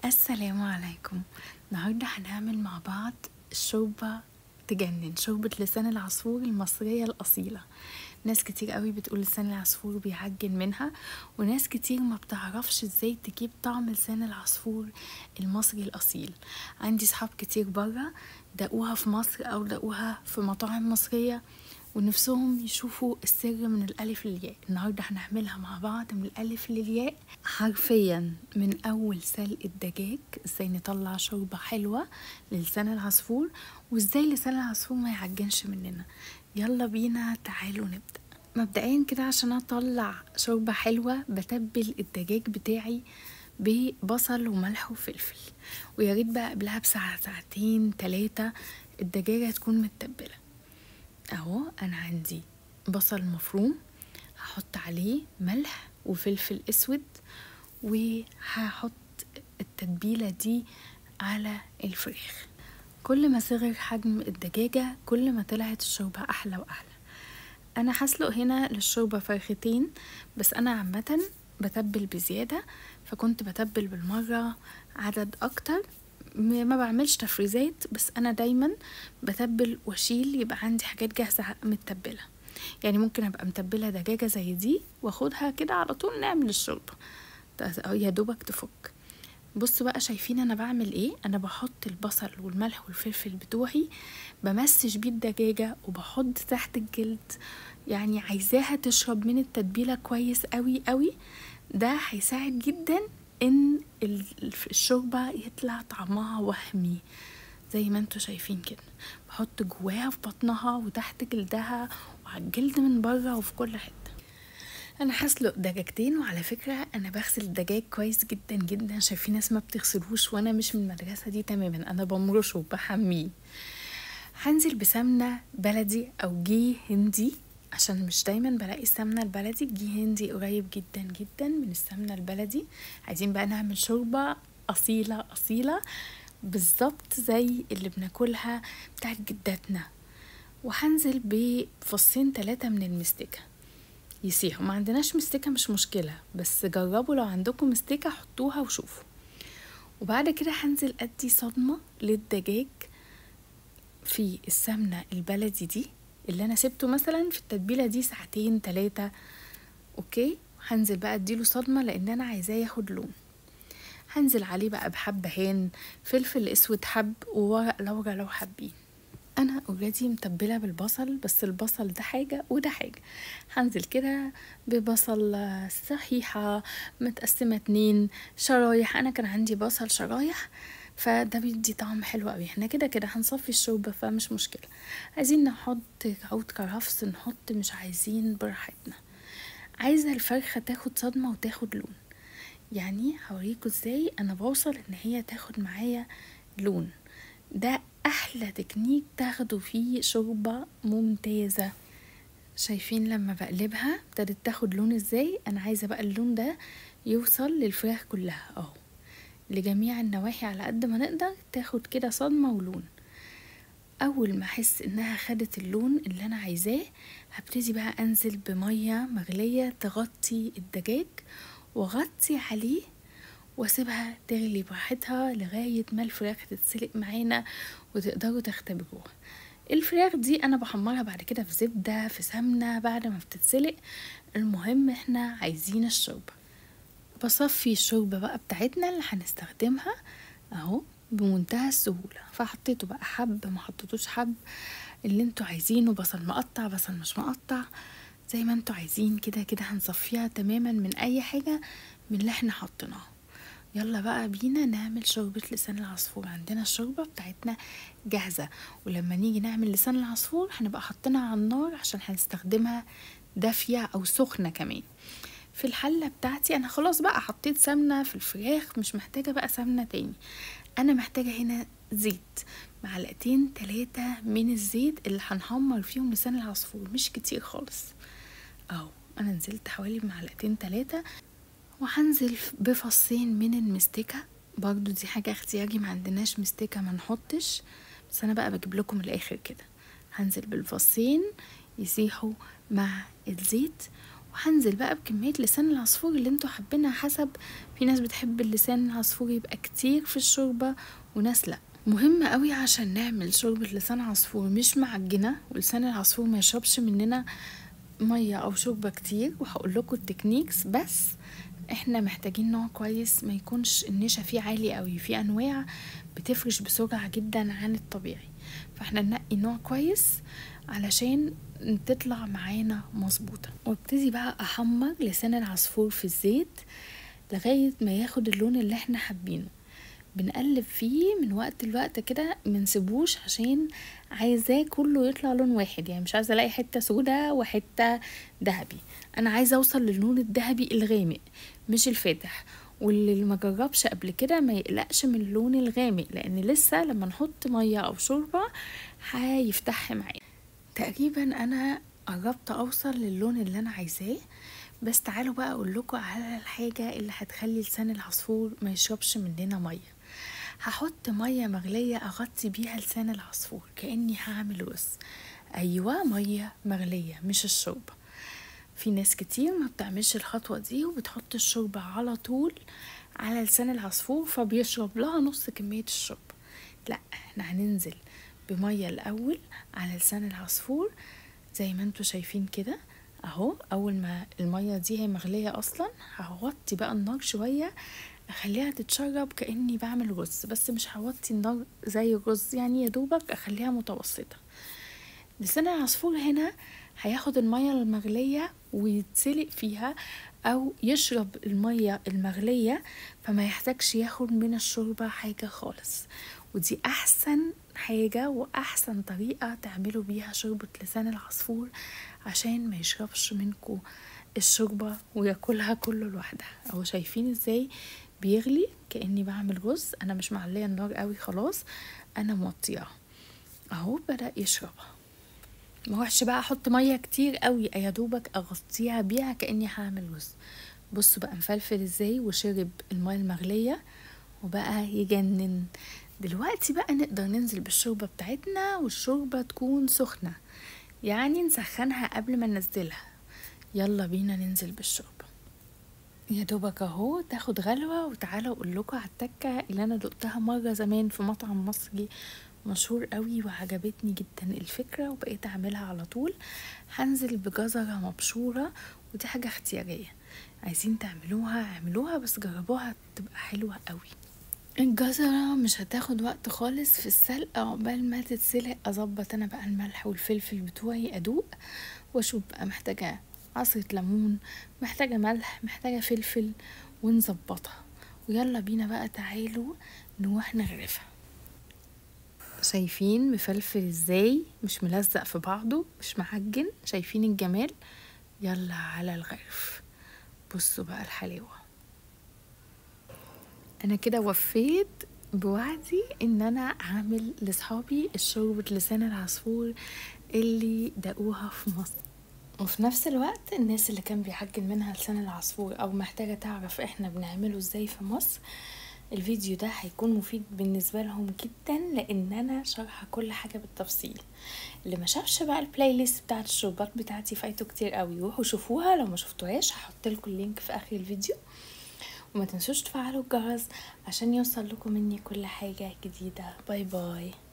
السلام عليكم النهاردة هنعمل مع بعض شوربة تجنن شوربة لسان العصفور المصرية الأصيلة ناس كتير قوي بتقول لسان العصفور بيعجن منها وناس كتير ما بتعرفش ازاي تجيب طعم لسان العصفور المصري الأصيل عندي صحاب كتير برا دقوها في مصر أو دقوها في مطاعم مصرية ونفسهم يشوفوا السر من الألف للياء النهاردة هنعملها مع بعض من الألف للياء حرفيا من أول سلق الدجاج ازاي نطلع شوربة حلوة للسان العصفور وازاي لسان العصفور ما يعجنش مننا يلا بينا تعالوا نبدأ مبدئيا كده عشان اطلع شوربة حلوة بتبل الدجاج بتاعي ببصل وملح وفلفل ويا ريت بقى قبلها بساعة ساعتين تلاتة الدجاجة تكون متبلة اهو انا عندي بصل مفروم هحط عليه ملح وفلفل اسود وهحط التتبيلة دي على الفراخ كل ما صغر حجم الدجاجة كل ما طلعت الشوربة أحلى وأحلى أنا هسلق هنا للشوربة فرختين بس أنا عامة بتبل بزيادة فكنت بتبل بالمرة عدد أكتر ما بعملش تفريزات بس أنا دايما بتبل وأشيل يبقى عندي حاجات جاهزة متبلة يعني ممكن أبقى متبلة دجاجة زي دي واخدها كده على طول نعمل الشوربة يا دوبك تفك بصوا بقى شايفين انا بعمل ايه انا بحط البصل والملح والفلفل بتوعي بمسج بيه الدجاجه وبحط تحت الجلد يعني عايزاها تشرب من التتبيله كويس قوي قوي ده هيساعد جدا ان الشوربه يطلع طعمها وهمي زي ما انتوا شايفين كده بحط جواها في بطنها وتحت جلدها وعلى الجلد من بره وفي كل حته انا هسلق دجاجتين وعلى فكره انا بغسل الدجاج كويس جدا جدا شايفين ناس ما بتغسلوش وانا مش من المدرسه دي تماما انا بمرشه وبحميه هنزل بسمنه بلدي او جي هندي عشان مش دايما بلاقي السمنه البلدي الجي هندي قريب جدا جدا من السمنه البلدي عايزين بقى نعمل شوربه اصيله اصيله بالظبط زي اللي بناكلها بتاعت جداتنا وهنزل بفصين ثلاثة من المستكه يسيحوا ما عندناش مستكة مش مشكلة بس جربوا لو عندكم مستكة حطوها وشوفوا وبعد كده هنزل ادي صدمة للدجاج في السمنة البلدي دي اللي انا سبته مثلا في التتبيلة دي ساعتين تلاتة اوكي هنزل بقى اديله صدمة لان انا عايزاه ياخد لون هنزل عليه بقى بحبهان فلفل اسود حب وورق لورا لو حابين انا اوريدي متبله بالبصل بس البصل ده حاجه وده حاجه هنزل كده ببصل صحيحه متقسمه اتنين شرايح انا كان عندي بصل شرايح فده بيدي طعم حلو قوي احنا كده كده هنصفي الشوربه فمش مشكله عايزين نحط عود كرفس نحط مش عايزين براحتنا عايزه الفرخه تاخد صدمه وتاخد لون يعني هوريكوا ازاي انا بوصل ان هي تاخد معايا لون ده احلى تكنيك تاخدوا فيه شوربة ممتازة شايفين لما بقلبها ابتدت تاخد لون ازاي انا عايزة بقى اللون ده يوصل للفراخ كلها اهو لجميع النواحي على قد ما نقدر تاخد كده صدمة ولون اول ما احس انها خدت اللون اللي انا عايزاه هبتدي بقى انزل بمية مغلية تغطي الدجاج واغطي عليه واسيبها تغلي براحتها لغاية ما الفراخ تتسلق معانا وتقدروا تختبروها الفراخ دي انا بحمرها بعد كده في زبدة في سمنة بعد ما بتتسلق المهم احنا عايزين الشوربة بصفي الشوربة بقى بتاعتنا اللي هنستخدمها اهو بمنتهى السهولة فحطيته بقى حب ما حطيتوش حب اللي انتوا عايزينه بصل مقطع بصل مش مقطع زي ما انتوا عايزين كده كده هنصفيها تماما من اي حاجة من اللي احنا حطيناها يلا بقى بينا نعمل شوربة لسان العصفور عندنا الشوربة بتاعتنا جاهزة ولما نيجي نعمل لسان العصفور هنبقى حاطينها على النار عشان هنستخدمها دافية أو سخنة كمان في الحلة بتاعتي أنا خلاص بقى حطيت سمنة في الفراخ مش محتاجة بقى سمنة تاني أنا محتاجة هنا زيت معلقتين تلاتة من الزيت اللي هنحمر فيهم لسان العصفور مش كتير خالص اهو انا نزلت حوالي بمعلقتين تلاتة وهنزل بفصين من المستكة برضو دي حاجة اختياري ما عندناش مستكة ما نحطش بس انا بقى بجيب لكم الاخر كده هنزل بالفصين يسيحوا مع الزيت وهنزل بقى بكمية لسان العصفور اللي انتوا حابينها حسب في ناس بتحب اللسان العصفور يبقى كتير في الشوربة وناس لأ مهم قوي عشان نعمل شوربة لسان عصفور مش معجنة ولسان العصفور ما يشربش مننا مية او شوربة كتير وهقول لكم التكنيكس بس احنا محتاجين نوع كويس ما يكونش النشا فيه عالي قوي في انواع بتفرش بسرعة جدا عن الطبيعي فاحنا ننقي نوع كويس علشان تطلع معانا مظبوطة وابتدي بقى احمر لسان العصفور في الزيت لغاية ما ياخد اللون اللي احنا حابينه بنقلب فيه من وقت لوقت كده منسيبوش عشان عايزاه كله يطلع لون واحد يعني مش عايزه الاقي حته سودا وحته ذهبي انا عايزه اوصل للون الذهبي الغامق مش الفاتح واللي ما جربش قبل كده ما يقلقش من اللون الغامق لان لسه لما نحط ميه او شوربه هيفتح معايا تقريبا انا قربت اوصل للون اللي انا عايزاه بس تعالوا بقى اقول لكم على الحاجه اللي هتخلي لسان العصفور ما يشربش مننا ميه هحط ميه مغليه اغطي بيها لسان العصفور كاني هعمل رز ايوه ميه مغليه مش الشوربه في ناس كتير ما بتعملش الخطوه دي وبتحط الشوربه على طول على لسان العصفور فبيشرب لها نص كميه الشوربه لا احنا هننزل بميه الاول على لسان العصفور زي ما انتوا شايفين كده اهو اول ما الميه دي هي مغليه اصلا هوطي بقى النار شويه اخليها تتشرب كاني بعمل رز بس مش هوطي النار زي الرز يعني يا دوبك اخليها متوسطه لسان العصفور هنا هياخد الميه المغليه ويتسلق فيها او يشرب الميه المغليه فما يحتاجش ياخد من الشوربه حاجه خالص ودي احسن حاجة وأحسن طريقة تعملوا بيها شوربة لسان العصفور عشان ما يشربش منكو الشوربة وياكلها كله لوحدها أو شايفين ازاي بيغلي كأني بعمل رز أنا مش معلية النار قوي خلاص أنا موطياه أهو بدأ يشربها ما وحش بقى احط ميه كتير قوي يا دوبك اغطيها بيها كاني هعمل رز بصوا بقى مفلفل ازاي وشرب الميه المغليه وبقى يجنن دلوقتي بقى نقدر ننزل بالشوربه بتاعتنا والشوربه تكون سخنه يعني نسخنها قبل ما ننزلها يلا بينا ننزل بالشوربه يا دوبك اهو تاخد غلوة وتعالى اقول لكم على التكة اللي انا دقتها مرة زمان في مطعم مصري مشهور قوي وعجبتني جدا الفكرة وبقيت اعملها على طول هنزل بجزرة مبشورة ودي حاجة اختيارية عايزين تعملوها اعملوها بس جربوها تبقى حلوة قوي الجزرة مش هتاخد وقت خالص في السلق عقبال ما تتسلق اظبط انا بقى الملح والفلفل بتوعي ادوق واشوف بقى محتاجة عصرة ليمون محتاجة ملح محتاجة فلفل ونظبطها ويلا بينا بقى تعالوا نروح نغرفها شايفين مفلفل ازاي مش ملزق في بعضه مش معجن شايفين الجمال يلا على الغرف بصوا بقى الحلاوة انا كده وفيت بوعدي ان انا اعمل لاصحابي الشوربة لسان العصفور اللي دقوها في مصر وفي نفس الوقت الناس اللي كان بيعجن منها لسان العصفور او محتاجة تعرف احنا بنعمله ازاي في مصر الفيديو ده هيكون مفيد بالنسبة لهم جدا لان انا شارحة كل حاجة بالتفصيل اللي ما شافش بقى البلاي ليست بتاعت الشربات بتاعتي فايته كتير قوي روحوا شوفوها لو ما شفتوهاش هحط لكم اللينك في اخر الفيديو وما تنسوش تفعلوا الجرس عشان يوصل لكم مني كل حاجة جديدة باي باي